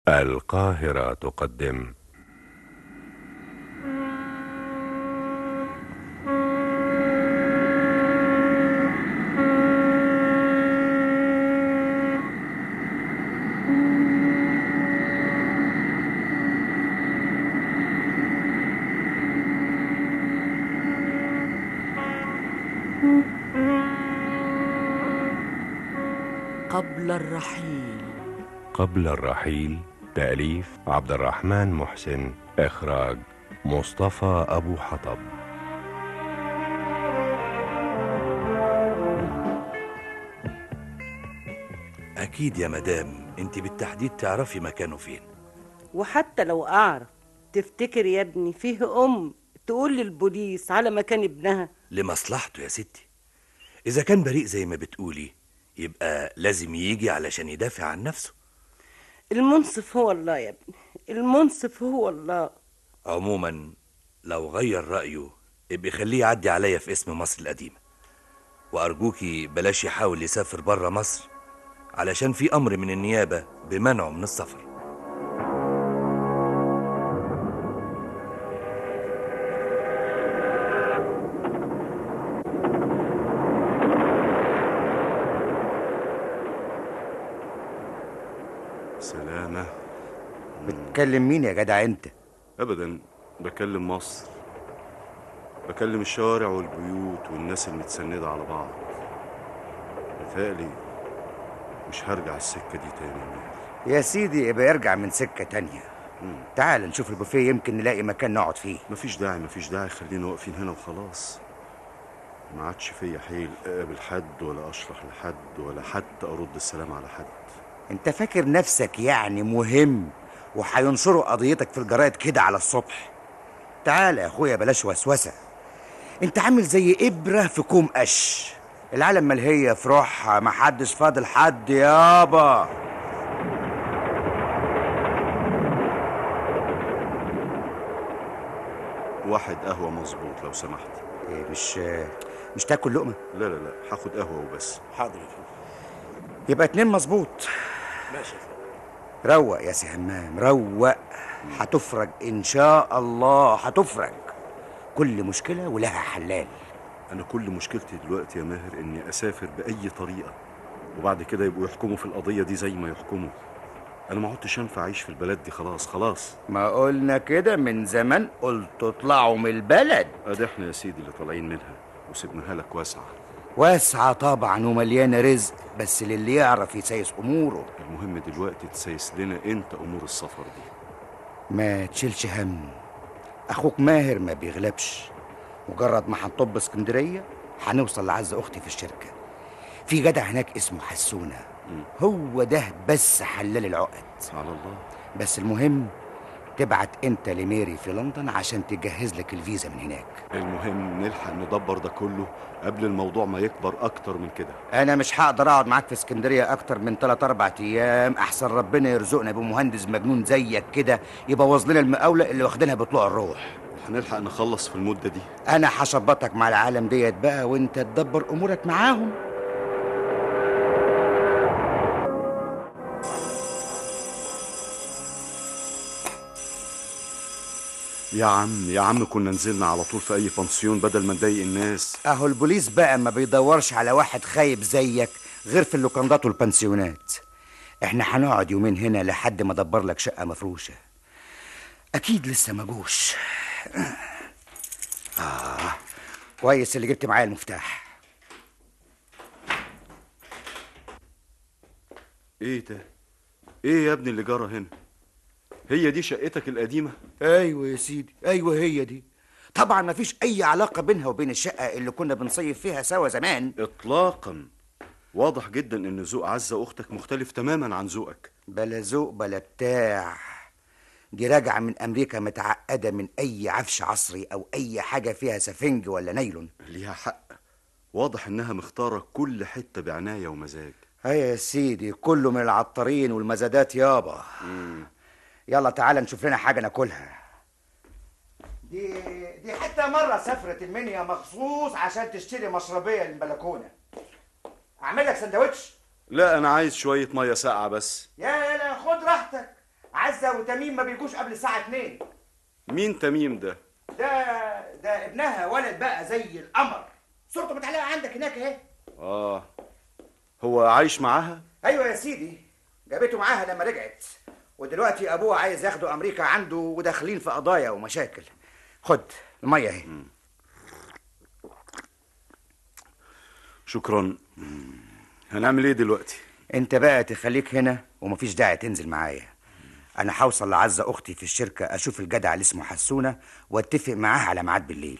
القاهرة تقدم قبل الرحيل قبل الرحيل تأليف عبد الرحمن محسن إخراج مصطفى أبو حطب أكيد يا مدام أنت بالتحديد تعرفي مكانه فين وحتى لو أعرف تفتكر يا ابني فيه أم تقول للبوليس على مكان ابنها لمصلحته يا ستي إذا كان بريء زي ما بتقولي يبقى لازم يجي علشان يدافع عن نفسه المنصف هو الله يا ابني المنصف هو الله عموما لو غير رأيه ابقي خليه يعدي عليا في اسم مصر القديمة وأرجوكي بلاش يحاول يسافر برا مصر علشان في أمر من النيابة بمنعه من السفر سلامة بتكلم مين يا جدع انت أبدا بكلم مصر بكلم الشوارع والبيوت والناس المتسندة على بعض متهيألي مش هرجع السكة دي تاني يا ماهر يا سيدي يبقى ارجع من سكة تانية تعال نشوف البوفيه يمكن نلاقي مكان نقعد فيه مفيش داعي مفيش داعي خلينا واقفين هنا وخلاص ما عادش فيا حيل اقابل حد ولا اشرح لحد ولا حتى ارد السلام على حد انت فاكر نفسك يعني مهم وهينشروا قضيتك في الجرايد كده على الصبح تعال يا اخويا بلاش وسوسة انت عامل زي ابرة في كوم قش العالم ملهية في روحها محدش فاضل حد يابا واحد قهوة مظبوط لو سمحت إيه مش مش تاكل لقمة لا لا لا هاخد قهوة وبس حاضر يا فندم يبقى اتنين مظبوط ماشي يا فندم روق يا سي همام روق هتفرج ان شاء الله هتفرج كل مشكلة ولها حلال انا كل مشكلتي دلوقتي يا ماهر اني اسافر باي طريقه وبعد كده يبقوا يحكموا في القضيه دي زي ما يحكموا انا ما عدتش ينفع اعيش في البلد دي خلاص خلاص ما قلنا كده من زمان قلت اطلعوا من البلد ادي احنا يا سيدي اللي طالعين منها وسيبناها لك واسعه واسعة طبعا ومليانة رزق بس للي يعرف يسيس أموره المهم دلوقتي تسيس لنا انت امور السفر دي ما تشيلش هم أخوك ماهر ما بيغلبش مجرد ما هنطب اسكندرية هنوصل لعز أختي في الشركة في جدع هناك اسمه حسونة هو ده بس حلال العقد على الله بس المهم تبعت انت لميري في لندن عشان تجهز لك الفيزا من هناك المهم نلحق ندبر ده كله قبل الموضوع ما يكبر اكتر من كده انا مش هقدر اقعد معاك في اسكندريه اكتر من 3 4 ايام احسن ربنا يرزقنا بمهندس مجنون زيك كده يبوظ لنا المقاوله اللي واخدينها بطلوع الروح هنلحق نخلص في المده دي انا هشبطك مع العالم ديت بقى وانت تدبر امورك معاهم يا عم يا عم كنا نزلنا على طول في اي بنسيون بدل ما نضايق الناس اهو البوليس بقى ما بيدورش على واحد خايب زيك غير في اللوكندات والبنسيونات احنا هنقعد يومين هنا لحد ما ادبر لك شقه مفروشه اكيد لسه ما جوش اه كويس اللي جبت معايا المفتاح ايه ده ايه يا ابني اللي جرى هنا هي دي شقتك القديمه ايوه يا سيدي ايوه هي دي طبعا ما فيش اي علاقه بينها وبين الشقه اللي كنا بنصيف فيها سوا زمان اطلاقا واضح جدا ان ذوق عزه اختك مختلف تماما عن ذوقك بلا ذوق بلا بتاع دي راجعه من امريكا متعقده من اي عفش عصري او اي حاجه فيها سفنج ولا نايلون ليها حق واضح انها مختاره كل حته بعنايه ومزاج هيا يا سيدي كله من العطارين والمزادات يابا يلا تعالى نشوف لنا حاجه ناكلها دي دي حتى مره سافرت المنيا مخصوص عشان تشتري مشربيه للبلكونه اعمل لك سندوتش لا انا عايز شويه ميه ساقعه بس يا لا خد راحتك عزه وتميم ما بيجوش قبل الساعه 2 مين تميم ده ده ده ابنها ولد بقى زي القمر صورته متعلقه عندك هناك اهي اه هو عايش معاها ايوه يا سيدي جابته معاها لما رجعت ودلوقتي ابوها عايز ياخده امريكا عنده وداخلين في قضايا ومشاكل خد الميه اهي شكرا هنعمل ايه دلوقتي انت بقى تخليك هنا ومفيش داعي تنزل معايا انا هوصل لعزه اختي في الشركه اشوف الجدع اللي اسمه حسونه واتفق معاه على ميعاد بالليل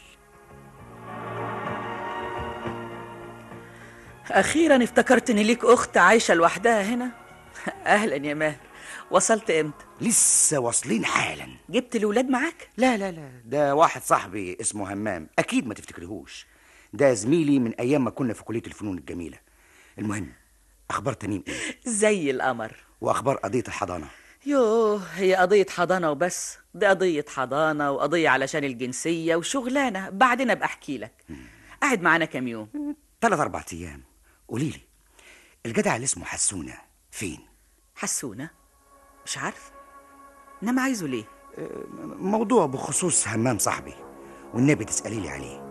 أخيرا افتكرت إن ليك أخت عايشة لوحدها هنا أهلا يا ماهر وصلت إمتى؟ لسه واصلين حالا جبت الولاد معاك؟ لا لا لا ده واحد صاحبي اسمه همام اكيد ما تفتكرهوش ده زميلي من ايام ما كنا في كليه الفنون الجميله المهم اخبار تميم ايه زي القمر واخبار قضيه الحضانه يوه هي قضية حضانة وبس دي قضية حضانة وقضية علشان الجنسية وشغلانة بعدين أبقى أحكي لك قاعد معانا كام يوم ثلاث اربع ايام قولي لي الجدع اللي اسمه حسونه فين حسونة مش عارف إنما عايزه ليه؟ موضوع بخصوص همام صاحبي والنبي تسالي لي عليه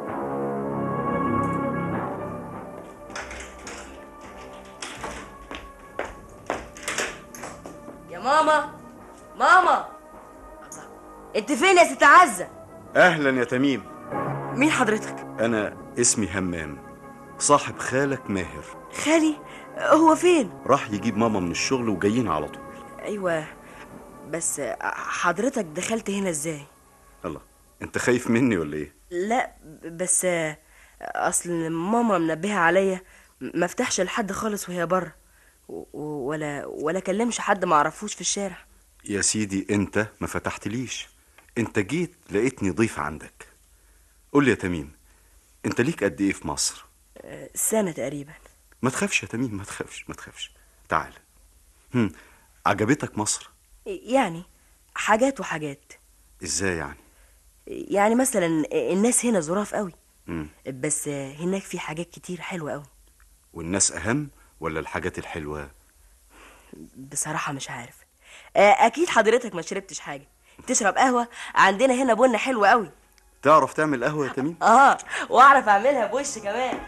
يا ماما ماما انت فين يا ست عزه اهلا يا تميم مين حضرتك انا اسمي همام صاحب خالك ماهر خالي هو فين راح يجيب ماما من الشغل وجايين على طول ايوه بس حضرتك دخلت هنا ازاي الله انت خايف مني ولا ايه لا بس اصل ماما منبهه عليا ما افتحش لحد خالص وهي بره و- ولا ولا كلمش حد ما اعرفوش في الشارع يا سيدي انت ما فتحتليش انت جيت لقيتني ضيف عندك قول لي يا تميم انت ليك قد ايه في مصر سنه تقريبا ما تخافش يا تميم ما تخافش ما تخافش تعال هم. عجبتك مصر يعني حاجات وحاجات ازاي يعني يعني مثلا الناس هنا ظراف قوي مم. بس هناك في حاجات كتير حلوه قوي والناس اهم ولا الحاجات الحلوه بصراحة مش عارف آه، أكيد حضرتك ما شربتش حاجة تشرب قهوة عندنا هنا بن حلو قوي تعرف تعمل قهوه يا تميم اه واعرف اعملها بوش كمان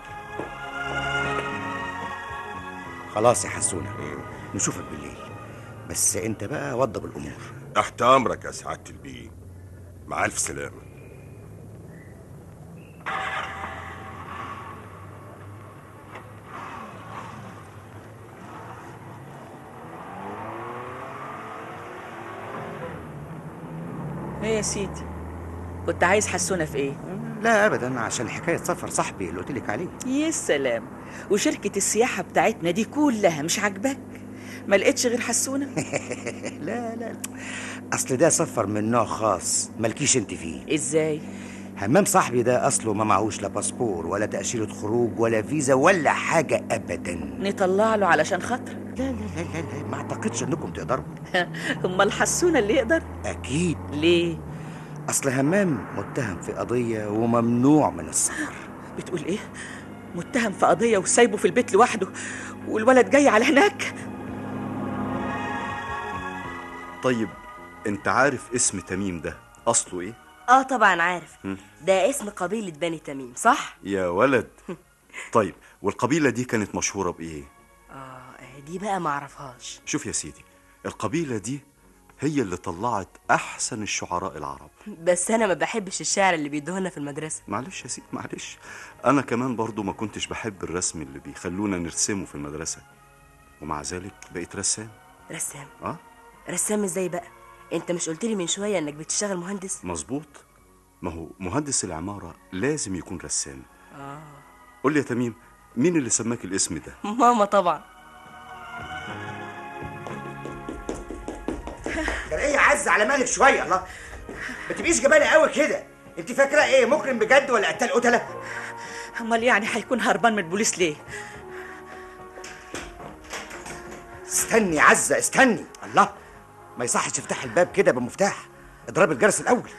خلاص يا حسونه نشوفك بالليل بس انت بقى وضب الامور تحت امرك يا سعاده البيه مع الف سلامه إيه يا سيدي كنت عايز حسونة في إيه؟ لا ابدا عشان حكايه سفر صاحبي اللي قلت لك عليه يا سلام وشركة السياحة بتاعتنا دي كلها مش عاجباك ما لقيتش غير حسونة لا لا اصل ده سفر من نوع خاص مالكيش انت فيه ازاي همام صاحبي ده اصله ما معهوش لا باسبور ولا تاشيره خروج ولا فيزا ولا حاجه ابدا نطلع له علشان خاطر لا لا لا لا, لا ما اعتقدش انكم تقدروا امال حسونة اللي يقدر اكيد ليه اصل همام متهم في قضيه وممنوع من السفر بتقول ايه متهم في قضية وسايبه في البيت لوحده والولد جاي على هناك طيب انت عارف اسم تميم ده اصله ايه اه طبعا عارف ده اسم قبيلة بني تميم صح؟ يا ولد طيب والقبيله دي كانت مشهوره بايه اه دي بقى معرفهاش شوف يا سيدي القبيله دي هي اللي طلعت احسن الشعراء العرب بس انا ما بحبش الشعر اللي بيدوهنا في المدرسة معلش يا سيدي معلش انا كمان برضو ما كنتش بحب الرسم اللي بيخلونا نرسمه في المدرسه ومع ذلك بقيت رسام رسام اه رسام ازاي بقى؟ انت مش قلت لي من شوية انك بتشتغل مهندس؟ مظبوط ما هو مهندس العماره لازم يكون رسام اه قول لي يا تميم مين اللي سماك الاسم ده ماما طبعا كان ايه يا عز على مالك شويه الله ما تبقيش جبانه قوي كده انت فاكره ايه ممكن بجد ولا قتال قتله امال يعني هيكون هربان من البوليس ليه استني يا عزه استني الله ما يصحش تفتح الباب كده بمفتاح اضرب الجرس الاول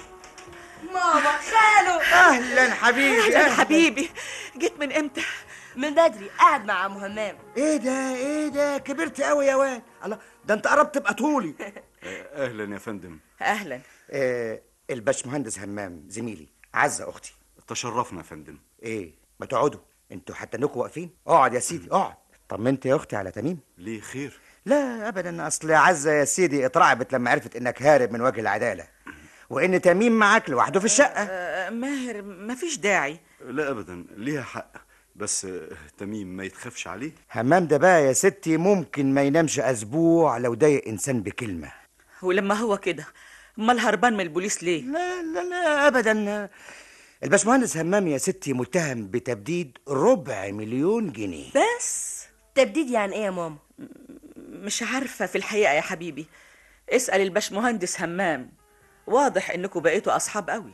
ماما خالو اهلا حبيبي اهلا حبيبي جيت من امتى من بدري قاعد مع مهمام ايه ده ايه ده كبرت قوي يا واد الله ده انت قربت تبقى طولي اهلا يا فندم اهلا آه الباشمهندس همام زميلي عزة اختي تشرفنا يا فندم ايه ما تقعدوا انتوا حتى انكم واقفين اقعد يا سيدي اقعد طمنت يا اختي على تميم ليه خير لا ابدا اصل عزة يا سيدي اترعبت لما عرفت انك هارب من وجه العداله وان تميم معاك لوحده في الشقه آه، ماهر مفيش داعي لا ابدا ليها حق بس آه، تميم ما يتخافش عليه همام ده بقى يا ستي ممكن ما ينامش اسبوع لو ضايق انسان بكلمه ولما هو كده امال هربان من البوليس ليه لا لا لا ابدا الباشمهندس همام يا ستي متهم بتبديد ربع مليون جنيه بس تبديد يعني ايه يا ماما مش عارفة في الحقيقة يا حبيبي اسأل الباشمهندس همام واضح انكم بقيتوا اصحاب قوي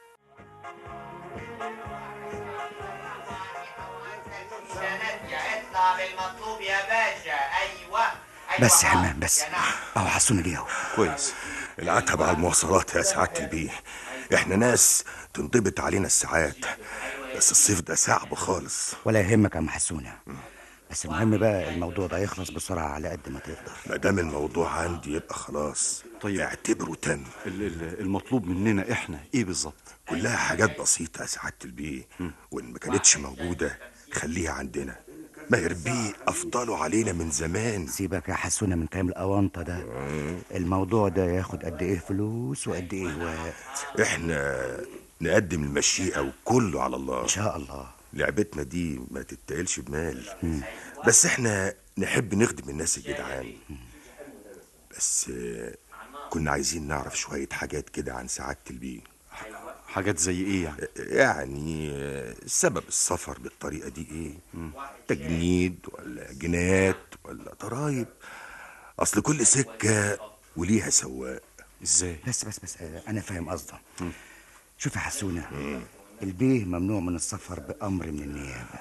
اطلع بالمطلوب يا باشا ايوه أيوة بس يا آه. همام بس يا نعم. اهو حسوني جه اهو كويس العتب على المواصلات يا سعادة البيه احنا ناس تنضبط علينا الساعات بس الصيف ده صعب خالص ولا يهمك يا ام حسونه بس المهم بقى الموضوع ده يخلص بسرعه على قد ما تقدر ما دام الموضوع عندي يبقى خلاص طيب. اعتبره تم ال- ال- المطلوب مننا احنا ايه بالظبط كلها حاجات بسيطة يا سعادة البيه وإن ما كانتش موجودة خليها عندنا ماهر بيه أفضلوا علينا من زمان سيبك يا حسونه من كلام الاونطه ده الموضوع ده ياخد قد ايه فلوس وقد ايه وقت إحنا نقدم المشيئة وكله على الله ان شاء الله لعبتنا دي ما تتقلش بمال بس إحنا نحب نخدم الناس الجدعان بس آه، كنا عايزين نعرف شوية حاجات كده عن سعادة البيه حاجات زي ايه يعني يعني آه، سبب السفر بالطريقة دي ايه تجنيد ولا جنات ولا ضرايب اصل كل سكة وليها سواق ازاي بس بس بس آه، انا فاهم قصده شوف يا حسونه البيه ممنوع من السفر بامر من النيابه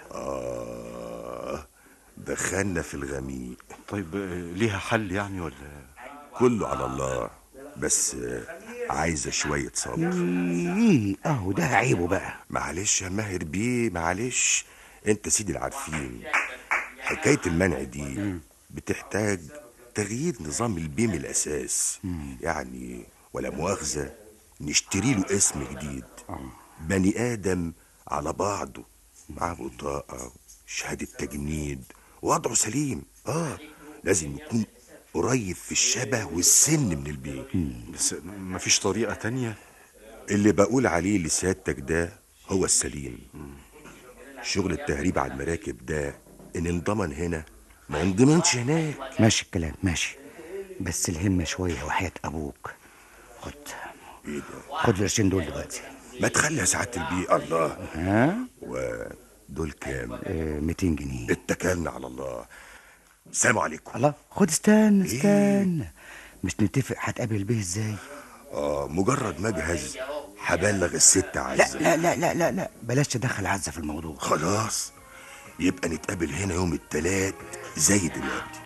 آه دخلنا في الغميق طيب آه، ليها حل يعني ولا كله على الله بس آه، عايزة شوية صبر ايه اهو ده عيبه بقى معلش يا ماهر بيه معلش انت سيدي العارفين حكاية المنع دي بتحتاج تغيير نظام البيه من الأساس يعني ولا مؤاخذة نشتري له اسم جديد بني آدم على بعضه معاه بطاقة شهادة تجنيد وضعه سليم اه لازم يكون قريب في الشبه والسن من البيه بس مفيش طريقة تانية اللي بقول عليه لسيادتك ده هو السليم شغل التهريب على المراكب ده ان انضمن هنا ما انضمنش هناك ماشي الكلام ماشي بس الهمه شويه وحياه ابوك خد ايه ده خد القرشين دول دلوقتي ما تخلي يا سعاده البيه الله ها ودول كام آه 200 جنيه اتكلنا على الله سلام عليكم الله خد استنى استنى مش نتفق هتقابل البيه ازاي اه مجرد ما اجهز هبلغ الست لا عزه لا لا لا لا لا بلاش تدخل عزه في الموضوع خلاص يبقى نتقابل هنا يوم التلات زي دلوقتي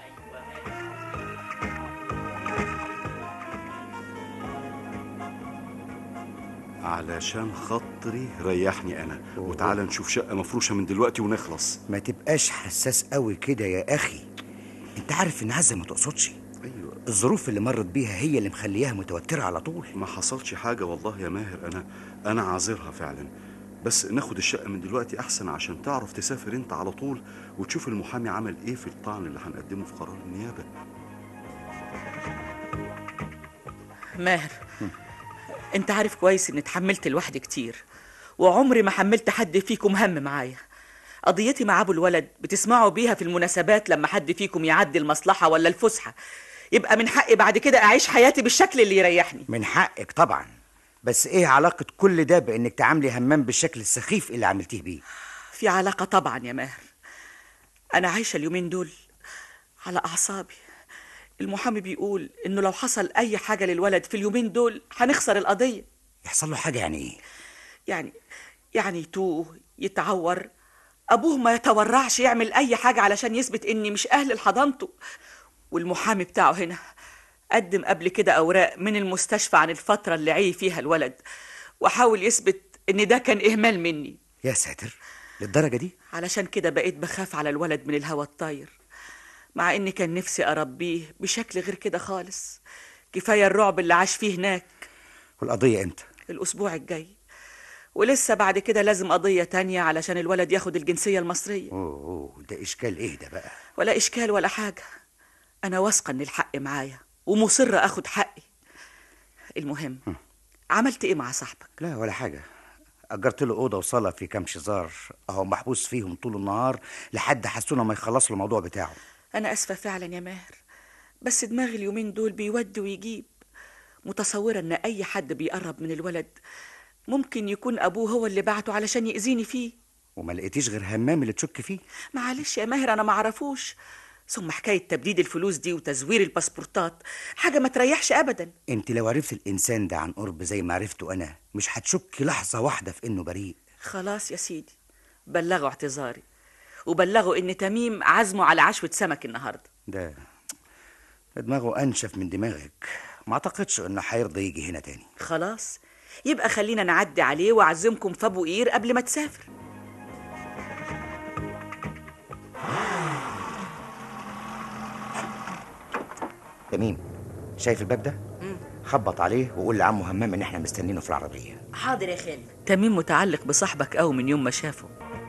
علشان خاطري ريحني انا وتعالى نشوف شقة مفروشة من دلوقتي ونخلص ما تبقاش حساس قوي كده يا اخي انت عارف ان عزه ما تقصدش ايوه الظروف اللي مرت بيها هي اللي مخلياها متوتره على طول ما حصلش حاجة والله يا ماهر انا انا عاذرها فعلا بس ناخد الشقة من دلوقتي احسن عشان تعرف تسافر انت على طول وتشوف المحامي عمل ايه في الطعن اللي هنقدمه في قرار النيابة ماهر انت عارف كويس اني اتحملت لوحدي كتير وعمري ما حملت حد فيكم هم معايا قضيتي مع ابو الولد بتسمعوا بيها في المناسبات لما حد فيكم يعدي المصلحة ولا الفسحة يبقى من حقي بعد كده اعيش حياتي بالشكل اللي يريحني من حقك طبعا بس ايه علاقه كل ده بانك تعاملي همام بالشكل السخيف اللي عملتيه بيه في علاقة طبعا يا ماهر أنا عايشة اليومين دول على أعصابي المحامي بيقول إنه لو حصل أي حاجة للولد في اليومين دول هنخسر القضية يحصل له حاجه يعني ايه يعني يعني يتوه يتعور أبوه ما يتورعش يعمل أي حاجة علشان يثبت إني مش أهل لحضانته والمحامي بتاعه هنا قدم قبل كده أوراق من المستشفى عن الفترة اللي عي فيها الولد وحاول يثبت إن ده كان إهمال مني يا ساتر للدرجه دي علشان كده بقيت بخاف على الولد من الهوى الطاير مع اني كان نفسي اربيه بشكل غير كده خالص كفايه الرعب اللي عاش فيه هناك والقضيه امتى الاسبوع الجاي ولسه بعد كده لازم قضيه تانية علشان الولد ياخد الجنسيه المصريه اوه أوه، ده اشكال ايه ده بقى ولا اشكال ولا حاجه انا واثقه ان الحق معايا ومصره اخد حقي المهم عملت ايه مع صاحبك لا ولا حاجه اجرت له اوضه وصاله في كام شزار اهو محبوس فيهم طول النهار لحد حسونا ما يخلصوا الموضوع بتاعه انا اسفه فعلا يا ماهر بس دماغي اليومين دول بيودي ويجيب متصوره ان اي حد بيقرب من الولد ممكن يكون ابوه هو اللي بعته علشان يأذيني فيه وما لقيتيش غير همام اللي تشك فيه معلش يا ماهر انا معرفوش ثم حكايه تبديد الفلوس دي وتزوير الباسبورتات حاجه ما تريحش ابدا انت لو عرفت الانسان ده عن قرب زي ما عرفته انا مش هتشكي لحظه واحده في انه بريء خلاص يا سيدي بلغوا اعتذاري وبلغوا ان تميم عزمه على عشوه سمك النهارده ده دماغه انشف من دماغك ما اعتقدش انه هيرضى يجي هنا تاني خلاص يبقى خلينا نعدي عليه واعزمكم في ابو قير قبل ما تسافر تميم شايف الباب ده خبط عليه وقول لعمه همام ان احنا مستنينه في العربيه حاضر يا خالد تميم متعلق بصاحبك قوي من يوم ما شافه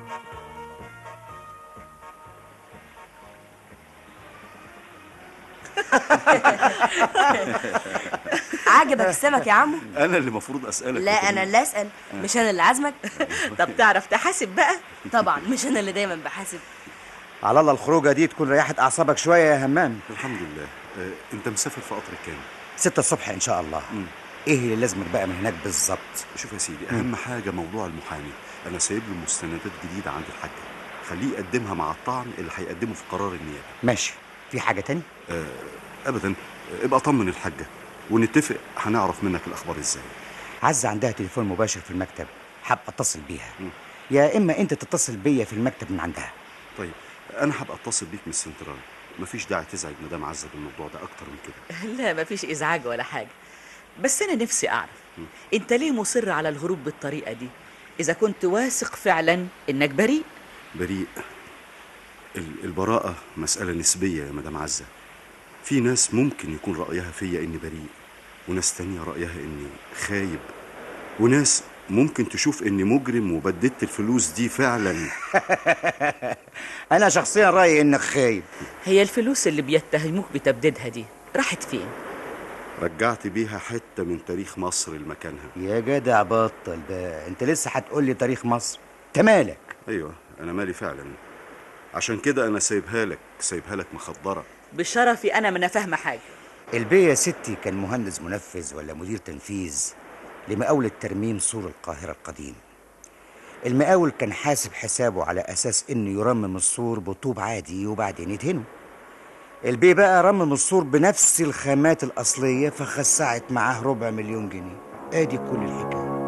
عجبك السمك يا عمو انا اللي المفروض اسالك لا انا اللي اسال مش انا اللي عازمك طب تعرف تحاسب بقى طبعا مش انا اللي دايما بحاسب على الله الخروجه دي تكون ريحت اعصابك شويه يا همام الحمد لله آه، انت مسافر في قطر كام ستة الصبح ان شاء الله ايه اللي لازمك بقى من هناك بالظبط شوف يا سيدي اهم حاجه موضوع المحامي انا سايب له مستندات جديده عند الحاج خليه يقدمها مع الطعن اللي هيقدمه في قرار النيابه ماشي في حاجه تاني آه، ابدا آه، ابقى طمن الحاجه ونتفق هنعرف منك الاخبار ازاي عزة عندها تليفون مباشر في المكتب حابة اتصل بيها يا اما انت تتصل بيا في المكتب من عندها طيب انا هبقى اتصل بيك من السنترال مفيش داعي تزعج مدام عزه بالموضوع ده اكتر من كده لا مفيش ازعاج ولا حاجه بس انا نفسي اعرف انت ليه مصر على الهروب بالطريقه دي اذا كنت واثق فعلا انك بريء بريء ال- البراءة مسألة نسبية يا مدام عزة في ناس ممكن يكون رأيها فيا إني بريء وناس تانية رأيها إني خايب وناس ممكن تشوف إني مجرم وبددت الفلوس دي فعلا انا شخصيا رايي انك خايب هي الفلوس اللي بيتهموك بتبديدها دي راحت فين رجعت بيها حتة من تاريخ مصر لمكانها يا جدع بطل بقى انت لسه هتقول لي تاريخ مصر انت مالك أيوة أنا مالي فعلا عشان كده أنا سايبها لك سايبها لك مخدرة بشرفي انا ما انا فاهمه حاجه البيه يا ستي كان مهندس منفذ ولا مدير تنفيذ لمقاولة ترميم سور القاهرة القديم المقاول كان حاسب حسابه على أساس إنه يرمم السور بطوب عادي وبعدين يدهنه البيه بقى رمم السور بنفس الخامات الأصلية فخسعت معاه ربع مليون جنيه آدي كل الحكاية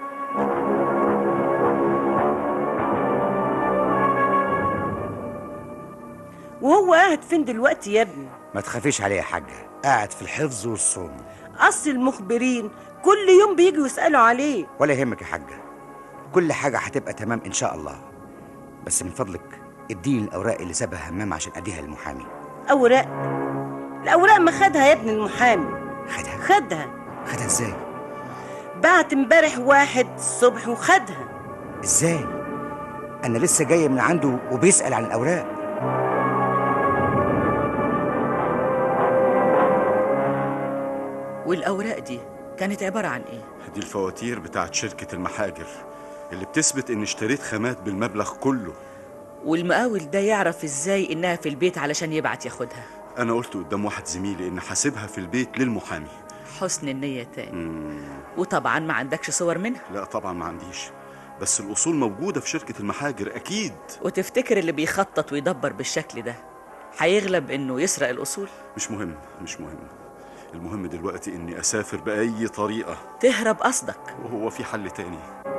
وهو قاعد فين دلوقتي يا ابني ما تخافيش عليه يا حاجة قاعد في الحفظ والصوم اصل المخبرين كل يوم بيجوا يسالوا عليه ولا يهمك يا حاجة كل حاجة هتبقى تمام إن شاء الله بس من فضلك اديني الأوراق اللي سابها همام عشان أديها للمحامي اوراق الاوراق ما خدها يا ابني المحامي خدها خدها خدها ازاي بعت امبارح واحد الصبح وخدها ازاي انا لسه جاي من عنده وبيسأل عن الأوراق والاوراق دي كانت عباره عن ايه دي الفواتير بتاعت شركة المحاجر اللي بتثبت إني اشتريت خامات بالمبلغ كله والمقاول ده يعرف ازاي انها في البيت علشان يبعت ياخدها أنا قلت قدام واحد زميلي إن حاسبها في البيت للمحامي حسن النيه تاني وطبعا ما عندكش صور منها لا طبعا ما عنديش بس الأصول موجودة في شركة المحاجر أكيد وتفتكر اللي بيخطط ويدبر بالشكل ده هيغلب انه يسرق الاصول مش مهم مش مهم المهم دلوقتي إني أسافر بأي طريقة تهرب قصدك وهو في حل تاني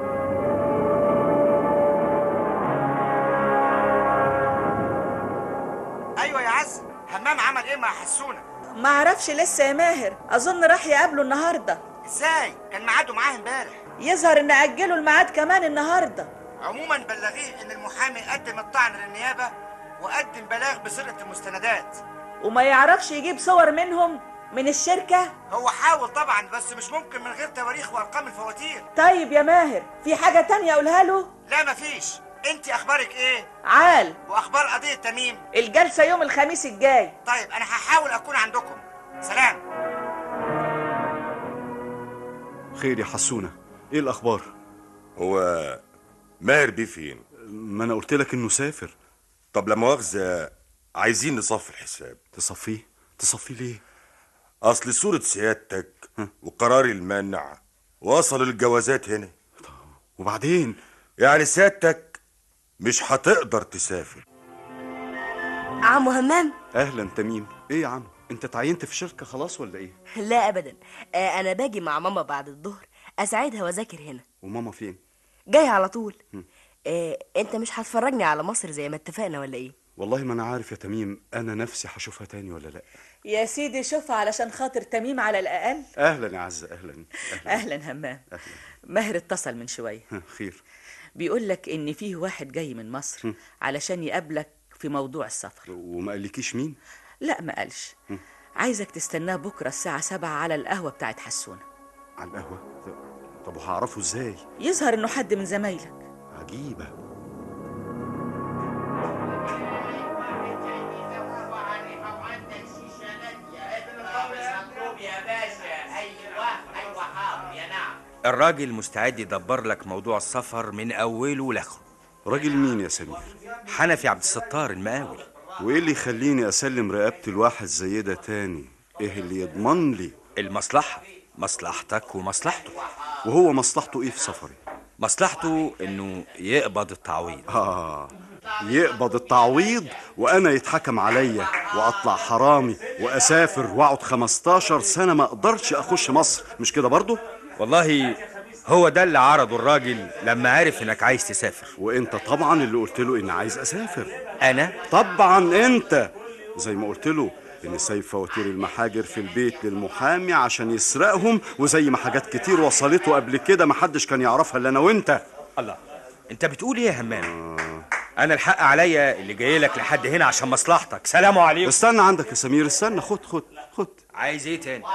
ايوه يا عز همام عمل ايه مع حسونه ما اعرفش لسه يا ماهر اظن راح يقابله النهارده ازاي كان ميعاده معاه امبارح يظهر ان اجلوا الميعاد كمان النهارده عموما بلغيه ان المحامي قدم الطعن للنيابه وقدم بلاغ بسرقه المستندات وما يعرفش يجيب صور منهم من الشركة هو حاول طبعا بس مش ممكن من غير تواريخ وارقام الفواتير طيب يا ماهر في حاجة تانية أقولها له لا مفيش انت اخبارك ايه عال واخبار قضيه تميم الجلسة يوم الخميس الجاي طيب انا هحاول اكون عندكم سلام خير يا حسونه ايه الاخبار هو ماهر بيه فين ما انا قلت لك انه سافر طب لا مؤاخذة عايزين نصفي الحساب تصفيه تصفيه ليه اصل صورة سيادتك وقرار المنع وصل الجوازات هنا وبعدين يعني سيادتك مش هتقدر تسافر عمو همام اهلا تميم ايه يا عم انت تعينت في الشركه خلاص ولا ايه لا ابدا آه انا باجي مع ماما بعد الظهر اساعدها واذاكر هنا وماما فين جاي على طول آه انت مش هتفرجني على مصر زي ما اتفقنا ولا ايه والله ما انا عارف يا تميم انا نفسي هشوفها تاني ولا لا يا سيدي شوفها علشان خاطر تميم على الأقل اهلا يا عزه اهلا اهلا أهلا همام ماهر اتصل من شوية ها، خير بيقول لك إن فيه واحد جاي من مصر علشان يقابلك في موضوع السفر وما قالكيش مين لا ما قالش عايزك تستناه بكرة الساعة سبعة على القهوة بتاعت حسونة على القهوه طب- طب وهعرفه ازاي يظهر إنه حد من زمايلك عجيبه مطلوب يا باشا ايوه ايوه حاضر يا نعم الراجل مستعد يدبر لك موضوع السفر من اوله لاخره راجل مين يا سمير حنفي عبد الستار المقاول وايه اللي يخليني اسلم رقبتي لواحد زي ده تاني ايه اللي يضمن لي المصلحه مصلحتك ومصلحته وهو مصلحته ايه في سفري مصلحته انه يقبض التعويض اه يقبض التعويض وانا يتحكم عليا واطلع حرامي واسافر واقعد 15 سنه ما اقدرش اخش مصر مش كده برضو والله هو ده اللي عرضه الراجل لما عرف انك عايز تسافر وانت طبعا اللي قلت له اني عايز اسافر انا طبعا انت زي ما قلت له ان سايب فواتير المحاجر في البيت للمحامي عشان يسرقهم وزي ما حاجات كتير وصلته قبل كده محدش كان يعرفها الا انا وانت الله انت بتقول ايه يا همام انا الحق عليا اللي جاي لك لحد هنا عشان مصلحتك سلام عليكم استنى عندك يا سمير استنى خد خد خد عايز ايه تاني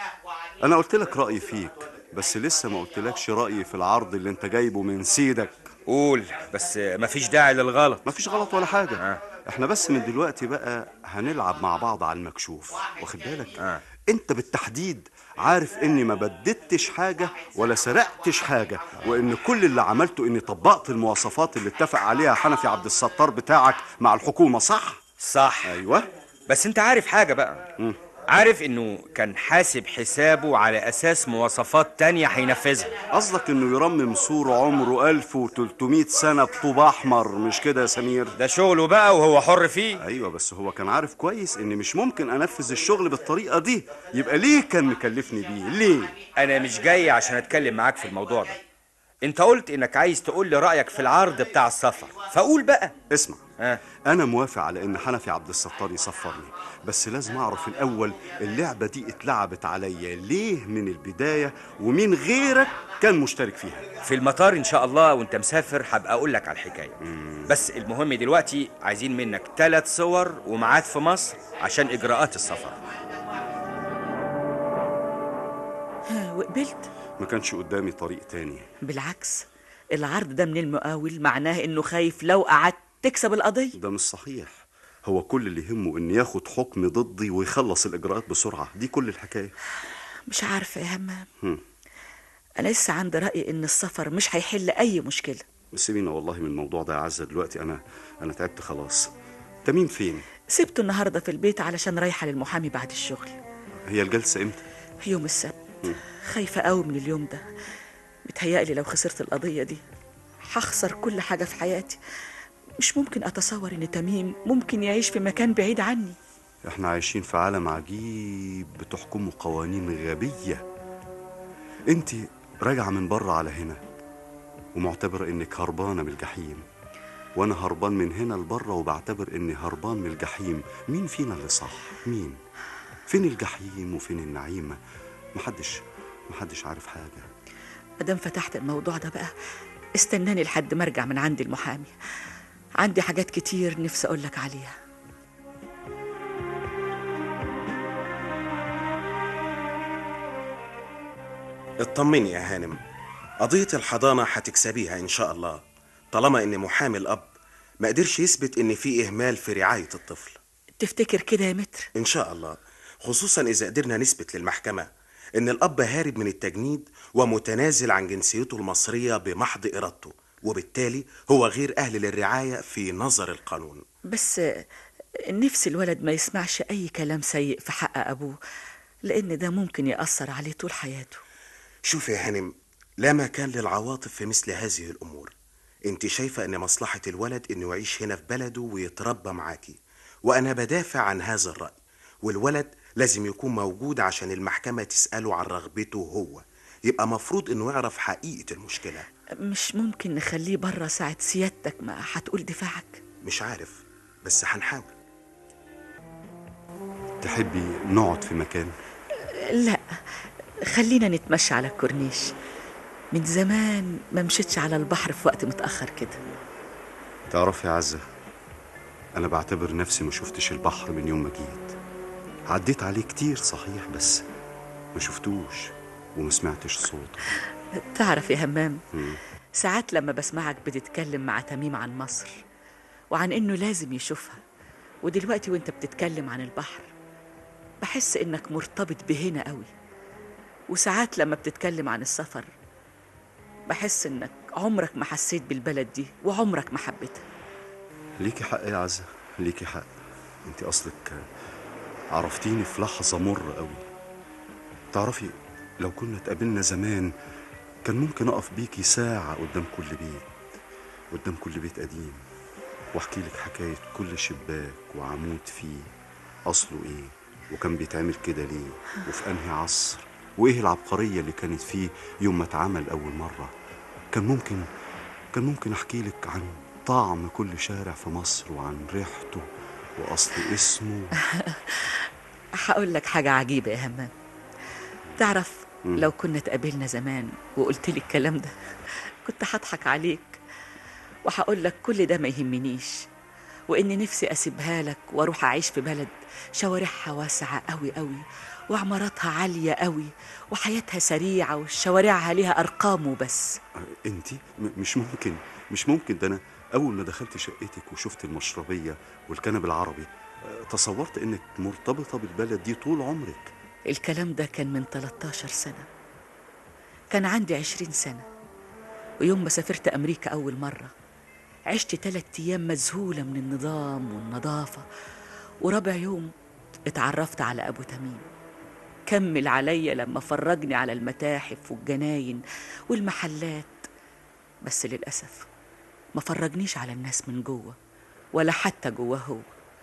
انا قلت لك رايي فيك بس لسه ما قلتلكش رايي في العرض اللي انت جايبه من سيدك قول بس مفيش داعي للغلط مفيش غلط ولا حاجه آه. احنا بس من دلوقتي بقى هنلعب مع بعض على المكشوف واخد بالك آه. انت بالتحديد عارف اني ما بددتش حاجه ولا سرقتش حاجه وان كل اللي عملته اني طبقت المواصفات اللي اتفق عليها حنفي عبد الستار بتاعك مع الحكومه صح صح ايوه بس انت عارف حاجة بقى عارف انه كان حاسب حسابه على اساس مواصفات تانية هينفذها قصدك انه يرمم سور عمره 1300 سنه بطوب احمر مش كده يا سمير ده شغله بقى وهو حر فيه ايوه بس هو كان عارف كويس اني مش ممكن انفذ الشغل بالطريقه دي يبقى ليه كان مكلفني بيه ليه انا مش جاي عشان اتكلم معاك في الموضوع ده انت قلت انك عايز تقول لي رايك في العرض بتاع السفر فقول بقى اسمع آه. انا موافق على ان حنفي عبد الستار يسفرني بس لازم اعرف الاول اللعبه دي اتلعبت عليا ليه من البدايه ومين غيرك كان مشترك فيها في المطار ان شاء الله وانت مسافر هبقى اقول لك على الحكايه بس المهم دلوقتي عايزين منك ثلاث صور وميعاد في مصر عشان اجراءات السفر ها، وقبلت ما كانش قدامي طريق تاني بالعكس العرض ده من المقاول معناه إنه خايف لو قعدت تكسب القضية ده مش صحيح هو كل اللي يهمه ان ياخد حكم ضدي ويخلص الاجراءات بسرعه دي كل الحكايه مش عارفة يا همام هم. أنا لسه عندي رأي إن السفر مش هيحل أي مشكلة سيبينا والله من الموضوع ده يا عزه دلوقتي انا انا تعبت خلاص تميم فين سبته النهاردة في البيت علشان رايحة للمحامي بعد الشغل هي الجلسه امتى يوم السبت خايفة قوي من اليوم ده متهيألي لو خسرت القضية دي هخسر كل حاجة في حياتي مش ممكن أتصور إن تميم ممكن يعيش في مكان بعيد عني احنا عايشين في عالم عجيب بتحكمه قوانين غبية انت راجعة من بره على هنا ومعتبرة انك هربانة من الجحيم وانا هربان من هنا لبره وبعتبر اني هربان من الجحيم مين فينا اللي صح مين فين الجحيم وفين النعيمة محدش محدش عارف حاجة مادام فتحت الموضوع ده بقى استناني لحد ما ارجع من عند المحامي عندي حاجات كتير نفسي اقولك عليها اطمني يا هانم قضية الحضانة هتكسبيها إن شاء الله طالما إن محامي الأب ما قدرش يثبت إن في إهمال في رعاية الطفل تفتكر كده يا متر إن شاء الله خصوصا إذا قدرنا نثبت للمحكمة إن الأب هارب من التجنيد ومتنازل عن جنسيته المصرية بمحض إرادته وبالتالي هو غير أهل للرعاية في نظر القانون بس نفس الولد ما يسمعش اي كلام سيء في حق ابوه لان ده ممكن ياثر عليه طول حياته شوف يا هانم لا مكان للعواطف في مثل هذه الأمور انت شايفة ان مصلحة الولد انه يعيش هنا في بلده ويتربى معاكي وانا بدافع عن هذا الرأي والولد لازم يكون موجود عشان المحكمة تسأله عن رغبته هو يبقى مفروض انه يعرف حقيقة المشكلة مش ممكن نخليه بره ساعة سيادتك ما هتقول دفاعك مش عارف بس هنحاول تحبي نقعد في مكان لا خلينا نتمشى على الكورنيش من زمان ما مشيتش على البحر في وقت متأخر كده تعرف يا عزة أنا بعتبر نفسي ما شفتش البحر من يوم ما جيت عديت عليه كتير صحيح بس ما شفتوش وما سمعتش صوته تعرف يا همام مم. ساعات لما بسمعك بتتكلم مع تميم عن مصر وعن انه لازم يشوفها ودلوقتي وانت بتتكلم عن البحر بحس انك مرتبط بهنا قوي وساعات لما بتتكلم عن السفر بحس انك عمرك ما حسيت بالبلد دي وعمرك ما حبيتها ليكي حق يا عزة ليكي حق انت أصلك عرفتيني في لحظة مر قوي تعرفي لو كنا اتقابلنا زمان كان ممكن أقف بيكي ساعة قدام كل بيت قدام كل بيت قديم واحكي لك حكاية كل شباك وعمود فيه أصله إيه وكان بيتعمل كده ليه وفي أنهي عصر وإيه العبقرية اللي كانت فيه يوم ما اتعمل أول مرة كان ممكن كان ممكن أحكي لك عن طعم كل شارع في مصر وعن ريحته وأصل اسمه هقول لك حاجة عجيبة يا همام تعرف مم. لو كنا اتقابلنا زمان وقلت لي الكلام ده كنت هضحك عليك وهقول لك كل ده ما يهمنيش وإني نفسي أسيبها لك وأروح أعيش في بلد شوارعها واسعة أوي أوي وعماراتها عالية أوي وحياتها سريعة وشوارعها ليها أرقام وبس انت مش ممكن مش ممكن ده انا اول ما دخلت شقتك وشفت المشربيه والكنب العربي آه، تصورت انك مرتبطه بالبلد دي طول عمرك الكلام ده كان من 13 سنة كان عندي 20 سنة ويوم ما سافرت أمريكا أول مرة عشت تلات أيام مذهولة من النظام والنظافة ورابع يوم اتعرفت على أبو تميم كمل عليا لما فرجني على المتاحف والجناين والمحلات بس للأسف ما فرجنيش على الناس من جوه ولا حتى جوه هو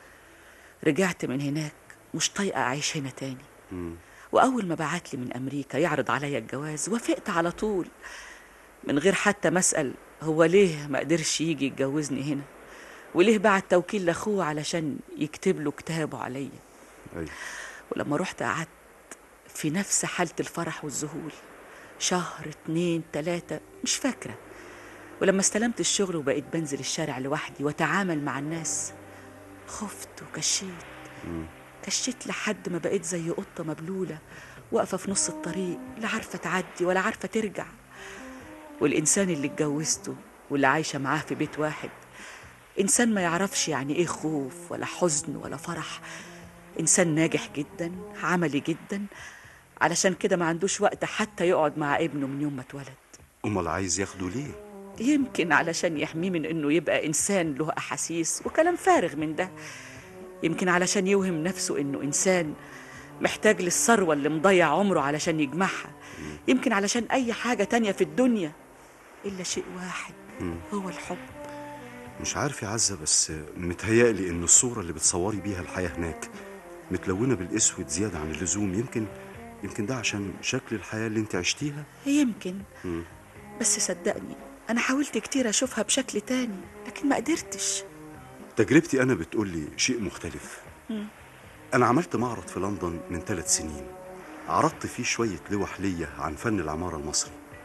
رجعت من هناك مش طايقة أعيش هنا تاني مم. وأول ما بعت لي من أمريكا يعرض عليا الجواز وافقت على طول من غير حتى مسأل هو ليه ما قدرش يجي يتجوزني هنا وليه بعت توكيل لأخوه علشان يكتب له كتابه عليا أيوة. ولما رحت قعدت في نفس حالة الفرح والذهول شهر اتنين تلاتة مش فاكرة ولما استلمت الشغل وبقيت بنزل الشارع لوحدي واتعامل مع الناس خفت وكشيت مم. كشيت لحد ما بقيت زي قطة مبلولة واقفة في نص الطريق لا عارفة تعدي ولا عارفة ترجع والإنسان اللي اتجوزته واللي عايشة معاه في بيت واحد إنسان ما يعرفش يعني إيه خوف ولا حزن ولا فرح إنسان ناجح جدا عملي جدا علشان كده ما عندوش وقت حتى يقعد مع ابنه من يوم ما اتولد امال عايز ياخده ليه يمكن علشان يحميه من انه يبقى انسان له احاسيس وكلام فارغ من ده يمكن علشان يوهم نفسه انه انسان محتاج للثروه اللي مضيع عمره علشان يجمعها يمكن علشان اي حاجه تانية في الدنيا الا شيء واحد مم. هو الحب مش عارف يا عزة بس متهيألي إن الصورة اللي بتصوري بيها الحياة هناك متلونة بالأسود زيادة عن اللزوم يمكن يمكن ده عشان شكل الحياة اللي انت عشتيها يمكن مم. بس صدقني انا حاولت كتير اشوفها بشكل تاني لكن ما قدرتش تجربتي أنا بتقولي شيء مختلف مم. أنا عملت معرض في لندن من ثلاث سنين عرضت فيه شوية لوح ليا عن فن العمارة المصري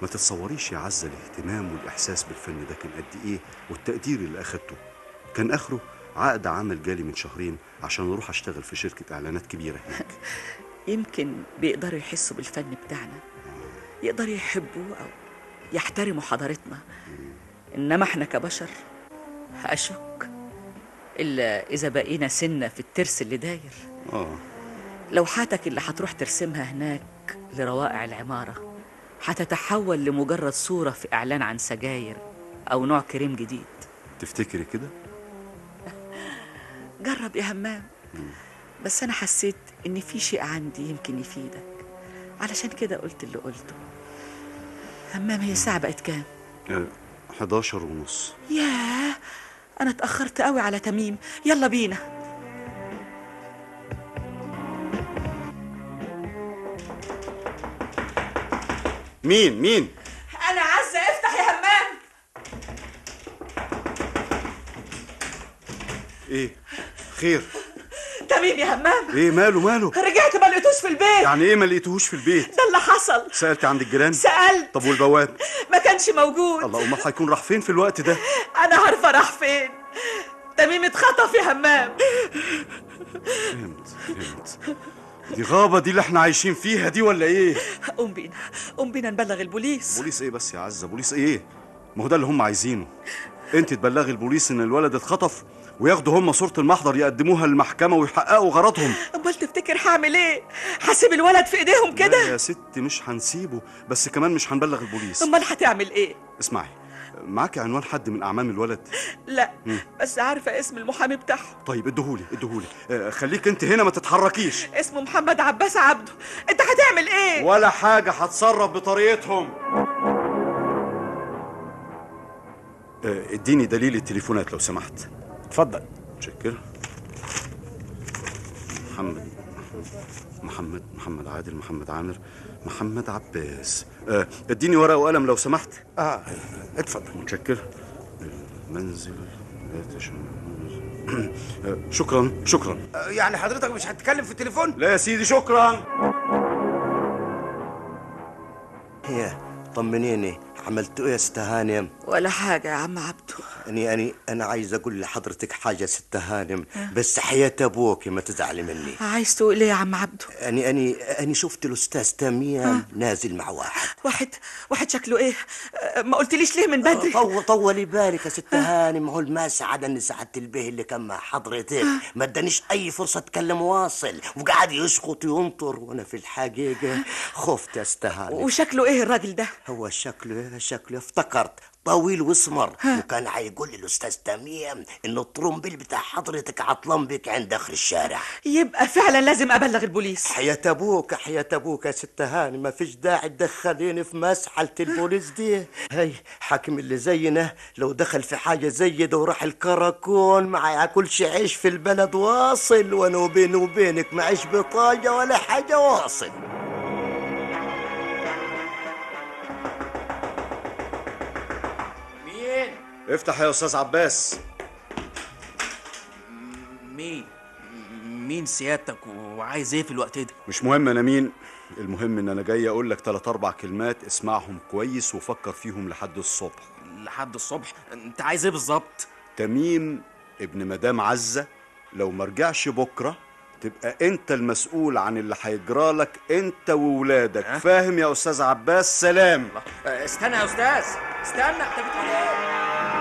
ما تتصوريش يا عزة الاهتمام والإحساس بالفن ده كان قد إيه والتقدير اللي أخدته كان آخره عقد عمل جالي من شهرين عشان أروح أشتغل في شركة إعلانات كبيرة هناك يمكن بيقدروا يحسوا بالفن بتاعنا يقدروا يحبوا أو يحترموا حضارتنا إنما إحنا كبشر أشك إلا إذا بقينا سنة في الترس اللي داير آه لوحاتك اللي هتروح ترسمها هناك لروائع العمارة هتتحول لمجرد صورة في إعلان عن سجاير أو نوع كريم جديد تفتكري كده؟ جرب يا همام بس أنا حسيت إن في شيء عندي يمكن يفيدك علشان كده قلت اللي قلته همام هي الساعة بقت كام؟ آه، 11 ونص ياه أنا اتأخرت قوي على تميم يلا بينا مين مين؟ أنا عزة افتح يا همام إيه؟ خير تميم يا همام إيه ماله ماله؟ رجعت ما لقيتوش في البيت يعني إيه ما لقيتوهوش في البيت؟ ده اللي حصل سألت عند الجيران؟ سألت طب والبواب؟ ما كانش موجود الله أمال هيكون راح فين في الوقت ده؟ أنا عارفة راح فين تميم اتخطف يا همام فهمت فهمت دي غابة دي اللي احنا عايشين فيها دي ولا ايه؟ قوم بينا قوم بينا نبلغ البوليس بوليس ايه بس يا عزة بوليس ايه؟ ما هو ده اللي هم عايزينه انت تبلغي البوليس ان الولد اتخطف وياخدوا هم صورة المحضر يقدموها للمحكمة ويحققوا غرضهم امال تفتكر هعمل ايه هسيب الولد في ايديهم لا كده يا ست مش هنسيبه بس كمان مش هنبلغ البوليس امال هتعمل ايه اسمعي معاكي عنوان حد من اعمام الولد لا مم. بس عارفه اسم المحامي بتاعه طيب ادهولي ادهولي آه، خليك انت هنا ما تتحركيش اسمه محمد عباس عبده انت هتعمل ايه ولا حاجة هتصرف بطريقتهم آه، اديني دليل التليفونات لو سمحت اتفضل متشكر محمد محمد محمد عادل محمد عامر محمد عباس آه، اديني ورقة وقلم لو سمحت اه اتفضل متشكر المنزل ذات شم- آه، شكرا شكرا آه، يعني حضرتك مش هتتكلم في التليفون لا يا سيدي شكرا هي طمنيني عملتوا ايه يا ست هانم ولا حاجه يا عم عبده اني اني انا عايز اقول لحضرتك حاجه ست هانم بس حياة ابوك ما تزعلي مني عايز تقول ايه يا عم عبده اني اني اني شفت الاستاذ تميم نازل مع واحد واحد واحد شكله ايه آه، ما قلتليش ليه من بدري طو طولي بالك يا ست هانم هو المسعد اني سعدت البيه اللي كان مع حضرتك ما ادانيش اي فرصه اتكلم واصل وقعد يسقط ينطر وانا في الحقيقه خفت يا ست هانم وشكله ايه الراجل ده هو شكله شكله افتكرت طويل واسمر وكان هيقول لي الاستاذ تميم ان الطرمبيل بتاع حضرتك عطلان بك عند اخر الشارع يبقى فعلا لازم ابلغ البوليس حياة ابوك حياة ابوك يا ست هاني ما فيش داعي تدخليني في مسحلة البوليس دي هي حاكم اللي زينا لو دخل في حاجة زي ده وراح الكراكون ما ياكلش عيش في البلد واصل وانا وبيني وبينك معيش بطاقة ولا حاجة واصل مين؟ افتح يا استاذ عباس مين مين سيادتك وعايز ايه في الوقت ده مش مهم انا مين المهم ان انا جاي اقول لك ثلاث اربع كلمات اسمعهم كويس وفكر فيهم لحد الصبح لحد الصبح انت عايز ايه بالظبط تميم ابن مدام عزة لو مرجعش بكرة تبقى انت المسؤول عن اللي هيجرى لك انت وولادك فاهم يا استاذ عباس سلام آه، استنى يا استاذ استنى انت بتقول ايه؟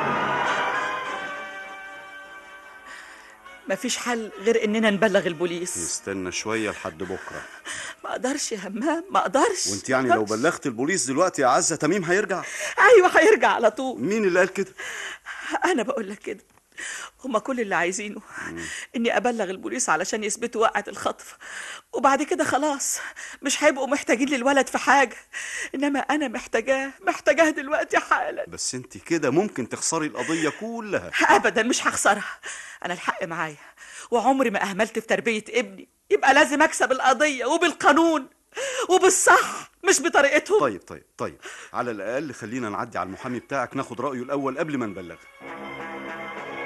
مفيش حل غير اننا نبلغ البوليس استنى شوية لحد بكرة ما اقدرش يا همام ما اقدرش وانت يعني لو بلغت البوليس دلوقتي يا عزة تميم هيرجع ايوه هيرجع على طول مين اللي قال كده انا بقول لك كده هما كل اللي عايزينه اني ابلغ البوليس علشان يثبتوا وقعة الخطف وبعد كده خلاص مش هيبقوا محتاجين للولد في حاجة انما انا محتاجاه محتاجاه دلوقتي حالا بس انت كده ممكن تخسري القضية كلها ابدا مش هخسرها انا الحق معايا وعمري ما اهملت في تربية ابني يبقى لازم اكسب القضية وبالقانون وبالصح مش بطريقتهم طيب طيب طيب على الاقل خلينا نعدي على المحامي بتاعك ناخد رايه الاول قبل ما نبلغ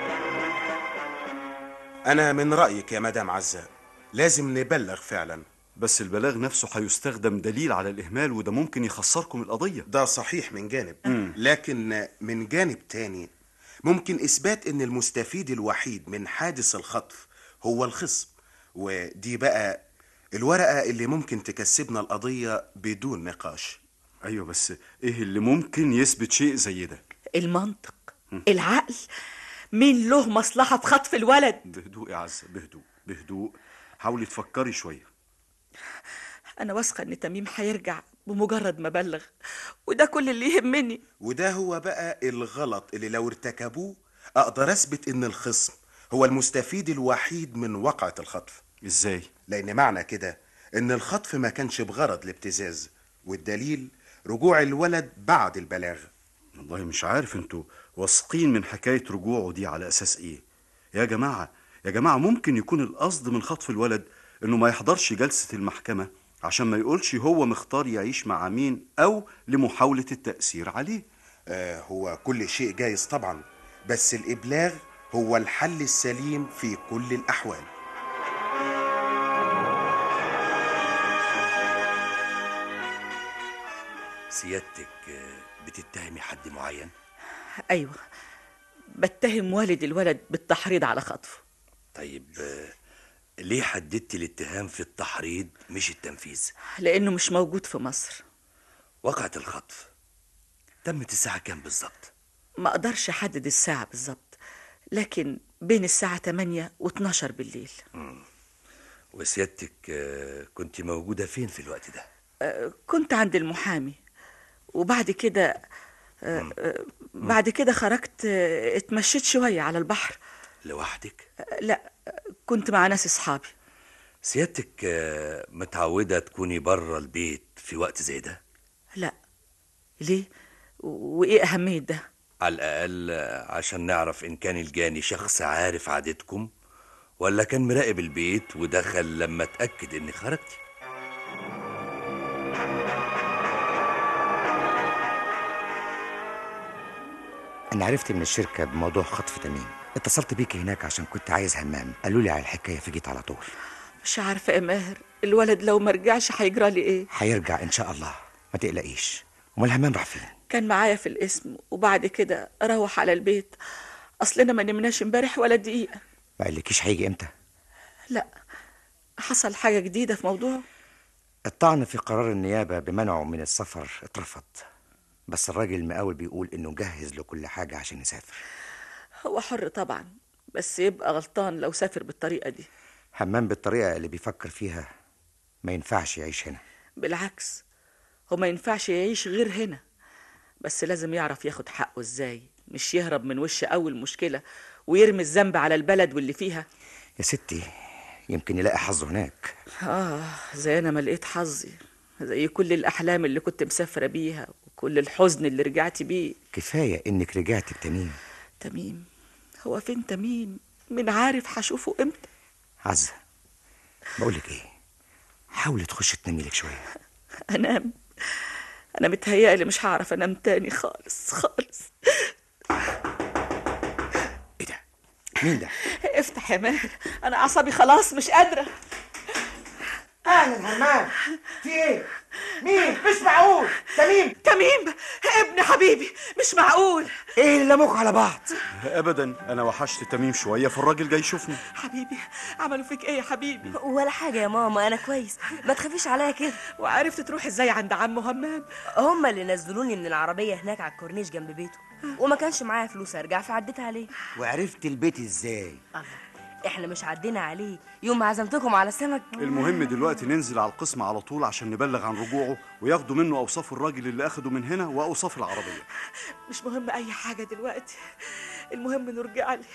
أنا من رأيك يا مدام عزة لازم نبلغ فعلا بس البلاغ نفسه هيستخدم دليل على الإهمال وده ممكن يخسركم القضية ده صحيح من جانب مم. لكن من جانب تاني ممكن إثبات إن المستفيد الوحيد من حادث الخطف هو الخصم ودي بقى الورقة اللي ممكن تكسبنا القضية بدون نقاش أيوة بس إيه اللي ممكن يثبت شيء زي ده المنطق العقل مين له مصلحة في خطف الولد بهدوء يا عزة بهدوء بهدوء حاولي تفكري شوية أنا واثقة إن تميم هيرجع بمجرد ما بلغ وده كل اللي يهمني وده هو بقى الغلط اللي لو ارتكبوه أقدر أثبت إن الخصم هو المستفيد الوحيد من وقعة الخطف إزاي؟ لأن معنى كده إن الخطف ما كانش بغرض الابتزاز والدليل رجوع الولد بعد البلاغ والله مش عارف انتوا واثقين من حكاية رجوعه دي على أساس إيه يا جماعة يا جماعة ممكن يكون القصد من خطف الولد إنه ما يحضرش جلسة المحكمة عشان ما يقولش هو مختار يعيش مع مين أو لمحاولة التأثير عليه آه هو كل شيء جايز طبعا بس الإبلاغ هو الحل السليم في كل الأحوال سيادتك آه، بتتهمي حد معين أيوة بتهم والد الولد بالتحريض على خطفه طيب آه، ليه حددتي الاتهام في التحريض مش التنفيذ لأنه مش موجود في مصر وقعة الخطف تمت الساعة كام بالظبط ما أقدرش أحدد الساعة بالظبط لكن بين الساعة 8 و12 بالليل وسيادتك آه، كنت موجودة فين في الوقت ده آه، كنت عند المحامي وبعد كده آه، آه، بعد كده خرجت آه، اتمشيت شوية على البحر لوحدك آه، لا آه، كنت مع ناس أصحابي سيادتك آه، متعودة تكوني بره البيت في وقت زي ده لا ليه و- وإيه أهمية ده على الأقل آه، عشان نعرف إن كان الجاني شخص عارف عادتكم ولا كان مراقب البيت ودخل لما اتأكد إنك خرجتي أنا عرفت من الشركة بموضوع خطف تميم اتصلت بيك هناك عشان كنت عايز همام قالوا لي على الحكاية فجيت على طول مش عارفة يا ماهر الولد لو مرجعش هيجرى لي إيه هيرجع إن شاء الله ما تقلقيش أمال همام راح فين كان معايا في القسم وبعد كده روح على البيت أصلنا ما نمناش امبارح ولا دقيقة ما قالكيش هيجي إمتى لا حصل حاجة جديدة في موضوع الطعن في قرار النيابة بمنعه من السفر اترفض بس الراجل المقاول بيقول إنه جهز له كل حاجة عشان يسافر هو حر طبعا بس يبقى غلطان لو سافر بالطريقة دي همام بالطريقة اللي بيفكر فيها ما ينفعش يعيش هنا بالعكس هو ما ينفعش يعيش غير هنا بس لازم يعرف ياخد حقه ازاي مش يهرب من وش أول مشكلة ويرمي الذنب على البلد واللي فيها يا ستي يمكن يلاقي حظه هناك آه زي أنا ما لقيت حظي زي كل الأحلام اللي كنت مسافرة بيها وكل الحزن اللي رجعت بيه كفاية إنك رجعت بتميم تميم هو فين تميم من عارف هشوفه امتى عزة بقولك إيه حاولي تخشي تنامي لك شوية انام انا متهيألي مش هعرف انام تاني خالص خالص مين ده؟ افتح يا ماهر انا اعصابي خلاص مش قادره اهلا همام في ايه مين مش معقول تميم تميم ابن حبيبي مش معقول ايه اللي لموك على بعض أبدا أنا وحشت تميم شوية فالراجل جاي يشوفني حبيبي عملوا فيك ايه يا حبيبي ولا حاجة يا ماما أنا كويس ما تخافيش عليا كده وعرفت تروح ازاي عند عمه همام هما اللي نزلوني من العربية هناك على الكورنيش جنب بيته وما كانش معايا فلوس ارجع فعديت عليه وعرفت البيت ازاي احنا مش عدينا عليه يوم ما عزمتكم على سمك المهم دلوقتي ننزل على القسم على طول عشان نبلغ عن رجوعه وياخدوا منه أوصاف الراجل اللي أخده من هنا وأوصاف العربية مش مهم اي حاجه دلوقتي المهم نرجع لي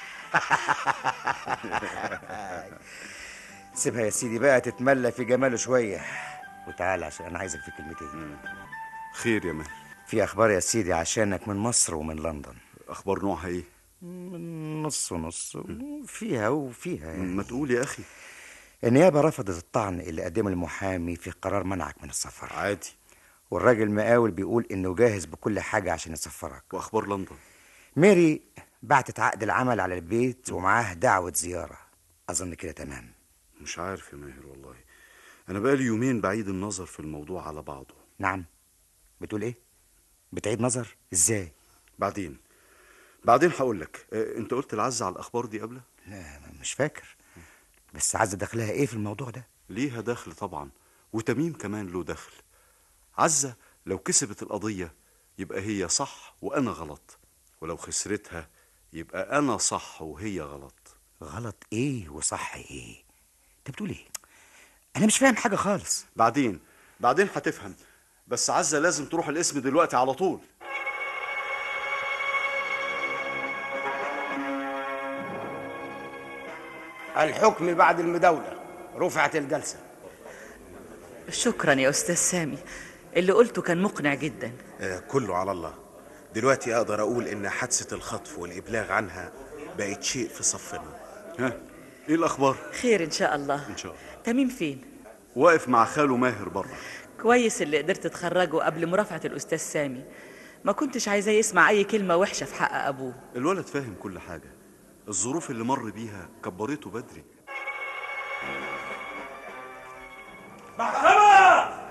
سيبها يا سيدي بقى تتملى في جماله شوية وتعال عشان أنا عايزك في كلمتين خير يا ماهر في أخبار يا سيدي عشانك من مصر ومن لندن أخبار نوعها إيه؟ من نص ونص فيها وفيها يعني. ما تقول يا أخي النيابة رفضت الطعن اللي قدمه المحامي في قرار منعك من السفر عادي والراجل مقاول بيقول إنه جاهز بكل حاجة عشان يسفرك وأخبار لندن ميري بعتت عقد العمل على البيت ومعاه دعوة زيارة أظن كده تمام مش عارف يا ماهر والله انا بقالي يومين بعيد النظر في الموضوع على بعضه نعم بتقول ايه بتعيد نظر ازاي بعدين بعدين هقول لك آه، انت قلت العز على الاخبار دي قبل لا مش فاكر بس عزة دخلها ايه في الموضوع ده ليها دخل طبعا وتميم كمان له دخل عزة لو كسبت القضية يبقى هي صح وأنا غلط ولو خسرتها يبقى أنا صح وهي غلط غلط ايه وصح ايه انت بتقول ايه انا مش فاهم حاجه خالص بعدين بعدين هتفهم بس عزة لازم تروح الاسم دلوقتي على طول الحكم بعد المداولة رفعت الجلسة شكرا يا أستاذ سامي اللي قلته كان مقنع جدا آه كله على الله دلوقتي أقدر أقول إن حادثة الخطف والإبلاغ عنها بقت شيء في صفنا ها إيه الأخبار؟ خير إن شاء الله إن شاء الله تميم فين؟ واقف مع خاله ماهر بره كويس اللي قدرت تخرجه قبل مرافعة الأستاذ سامي ما كنتش عايزاه يسمع أي كلمة وحشة في حق أبوه الولد فاهم كل حاجة الظروف اللي مر بيها كبرته بدري محكمة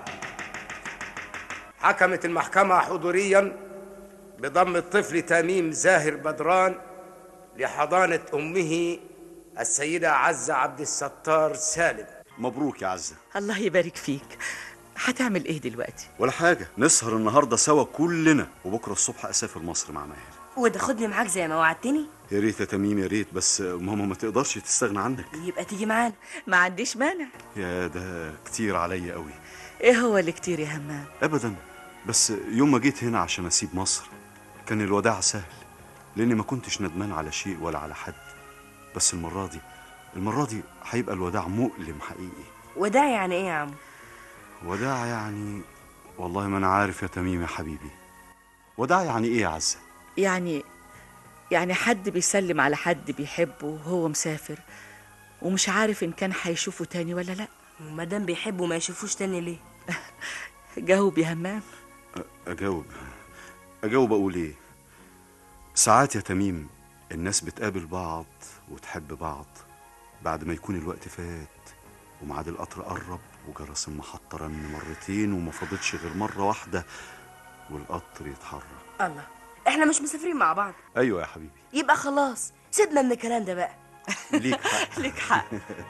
حكمت المحكمة حضوريا بضم الطفل تميم زاهر بدران لحضانة أمه السيدة عزة عبد الستار سالم مبروك يا عزة الله يبارك فيك هتعمل إيه دلوقتي؟ ولا حاجة نسهر النهاردة سوا كلنا وبكرة الصبح أسافر مصر مع ماهر وتاخدني معاك زي ما وعدتني يا ريت يا تميم يا ريت بس ماما ما تقدرش تستغنى عنك يبقى تيجي معانا ما عنديش مانع يا ده كتير عليا قوي إيه هو اللي كتير يا همام؟ ابدا بس يوم ما جيت هنا عشان اسيب مصر كان الوداع سهل لاني ما كنتش ندمان على شيء ولا على حد بس المره دي المره دي هيبقى الوداع مؤلم حقيقي وداع يعني ايه يا عم وداع يعني والله ما انا عارف يا تميم يا حبيبي وداع يعني ايه يا عزه يعني يعني حد بيسلم على حد بيحبه وهو مسافر ومش عارف إن كان هيشوفه تاني ولا لأ ما دام بيحبه ما يشوفوش تاني ليه جاوب يا همام اجاوب اجاوب اقول ايه ساعات يا تميم الناس بتقابل بعض وتحب بعض بعد ما يكون الوقت فات وميعاد القطر قرب وجرس المحطة رن مرتين وما فاضلش غير مرة واحدة والقطر يتحرك الله احنا مش مسافرين مع بعض أيوة يا حبيبي يبقى خلاص سيبنا من الكلام ده بقى ليك حق ليك حق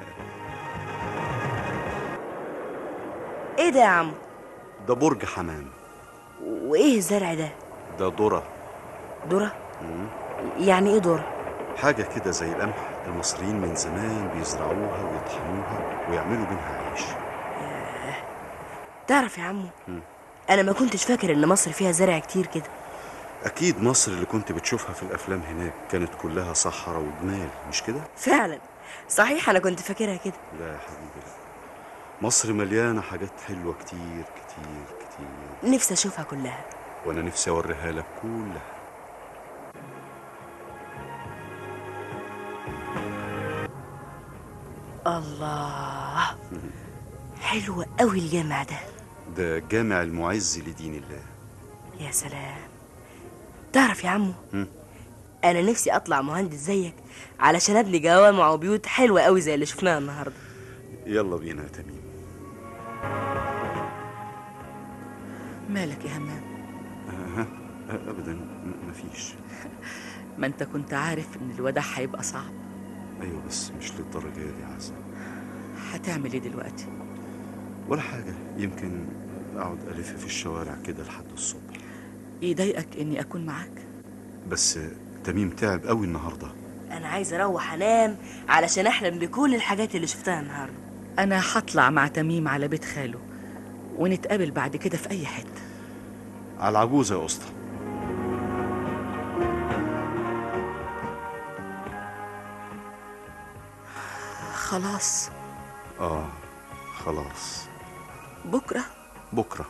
ايه ده يا عم ده برج حمام وايه الزرع ده ده ذرة ذرة مم. يعني ايه ذرة حاجة كده زي القمح المصريين من زمان بيزرعوها ويطحنوها ويعملوا منها عيش تعرف يا عمو مم. انا ما كنتش فاكر ان مصر فيها زرع كتير كده أكيد مصر اللي كنت بتشوفها في الأفلام هناك كانت كلها صحراء وجمال مش كده؟ فعلا صحيح انا كنت فاكرها كده لا يا حبيبي لا مصر مليانة حاجات حلوة كتير كتير كتير نفسي اشوفها كلها وأنا نفسي أوريها لك كلها الله حلو قوي الجامع ده ده جامع المعز لدين الله يا سلام تعرف يا عمو مم. انا نفسي اطلع مهندس زيك علشان ابني جوامع وبيوت حلوه قوي زي اللي شفناها النهارده يلا بينا يا تميم مالك يا همام أه أبدا م- مفيش ما انت كنت عارف ان الوداع هيبقى صعب أيوة بس مش للدرجة دي يا عزة هتعمل ايه دلوقتي ولا حاجة يمكن أقعد ألف في الشوارع كده لحد الصبح يضايقك اني اكون معاك بس تميم تعب قوي النهارده انا عايز اروح انام علشان احلم بكل الحاجات اللي شفتها النهارده انا هطلع مع تميم على بيت خاله ونتقابل بعد كده في اي حته على العجوزة يا أسطى خلاص آه خلاص بكره بكرة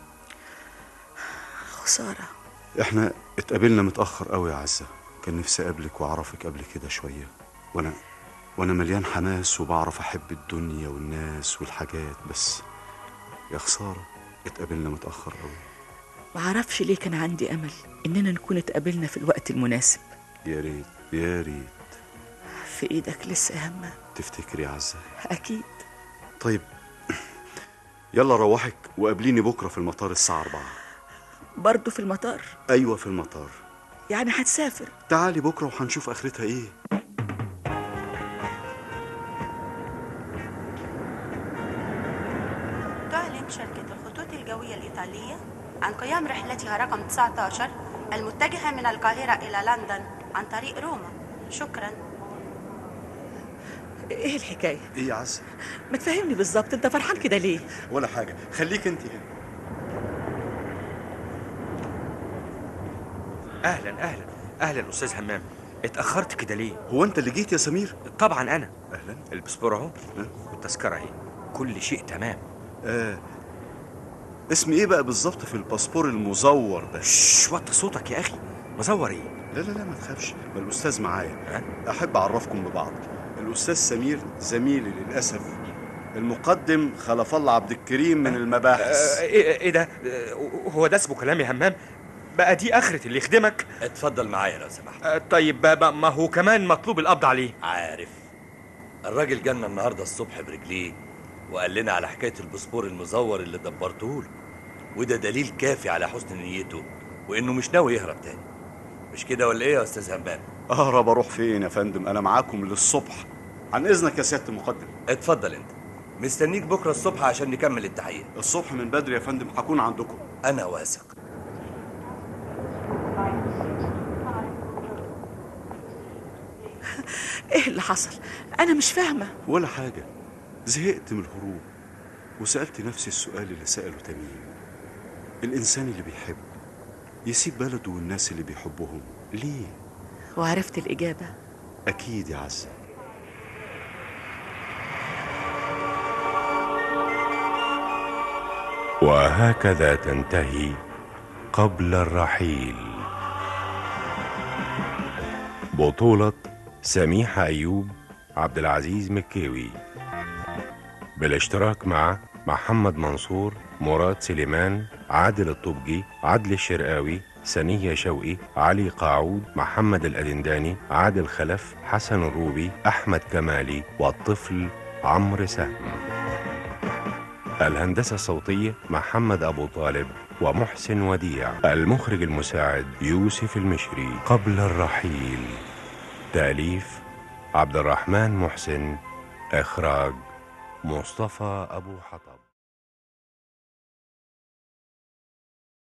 خساره احنا اتقابلنا متأخر قوي يا عزة كان نفسي أقابلك وأعرفك قبل كده شوية وأنا وأنا مليان حماس وبعرف أحب الدنيا والناس والحاجات بس يا خسارة اتقابلنا متأخر قوي معرفش ليه كان عندي امل اننا نكون اتقابلنا في الوقت المناسب يا ريت يا ريت في ايدك لسه يا همام تفتكري يا عزة اكيد طيب يلا روحك وقابليني بكرة في المطار الساعة 4 برضه في المطار أيوة في المطار يعني هتسافر تعالي بكرة وهنشوف آخرتها إيه تعلن شركة الخطوط الجوية الإيطالية عن قيام رحلتها رقم 19 المتجهة من القاهرة إلى لندن عن طريق روما شكرا ايه الحكايه إيه يا عزة ما تفهمني بالظبط انت فرحان كده ليه ولا حاجة خليك أنت هنا اهلا اهلا اهلا استاذ همام اتاخرت كده ليه هو أنت اللي جيت يا سمير طبعا انا أهلا الباسبور اهو والتذكره اهي كل شيء تمام آه اسمي إيه بقى بالظبط في الباسبور المزور ده شش وطي صوتك يا اخي مزور ايه لا لا لا ما تخافش ما الأستاذ معايا أحب أعرفكم ببعض الأستاذ سمير زميلي للأسف المقدم خلف الله عبد الكريم من المباحث آه ايه ايه ده آه، هو ده اسمه كلام يا همام بقى دي اخرة اللي يخدمك اتفضل معايا لو سمحت آه طيب بقى ما هو كمان مطلوب القبض عليه عارف الراجل جالنا النهارده الصبح برجليه وقال لنا على حكايه الباسبور المزور اللي دبرته له وده دليل كافي على حسن نيته وانه مش ناوي يهرب تاني مش كده ولا ايه يا استاذ همام أهرب أروح فين يا فندم أنا معاكم للصبح عن إذنك يا سيادة المقدم اتفضل انت مستنيك بكره الصبح عشان نكمل التحقيق الصبح من بدري يا فندم هكون عندكم انا واثق ايه اللي حصل انا مش فاهمه ولا حاجة زهقت من الهروب وسألت نفسي السؤال اللي سأله تميم الإنسان اللي بيحب يسيب بلده والناس اللي بيحبهم ليه؟ وعرفت الاجابه أكيد يا عزة وهكذا تنتهي قبل الرحيل بطولة سميحة أيوب عبد العزيز مكاوي بالاشتراك مع محمد منصور مراد سليمان عادل الطبجي عدل الشرقاوي سنية شوقي علي قاعود محمد الأدنداني عادل خلف حسن الروبي أحمد كمالي والطفل عمرو سهم الهندسة الصوتية محمد أبو طالب ومحسن وديع المخرج المساعد يوسف المشري قبل الرحيل تأليف عبد الرحمن محسن إخراج مصطفى أبو حطب